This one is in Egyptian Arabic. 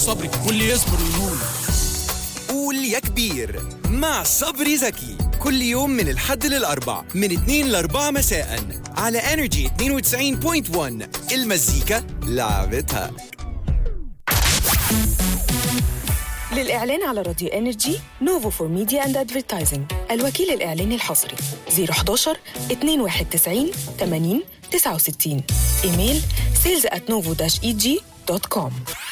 صبري واللي يصبر ينول قول يا كبير مع صبري زكي كل يوم من الحد للأربع من 2 ل 4 مساء على انرجي 92.1 المزيكا لعبتها للإعلان على راديو انرجي نوفو فور ميديا اند ادفرتايزنج الوكيل الإعلاني الحصري 011 291 80 69 ايميل sales at novo-eg.com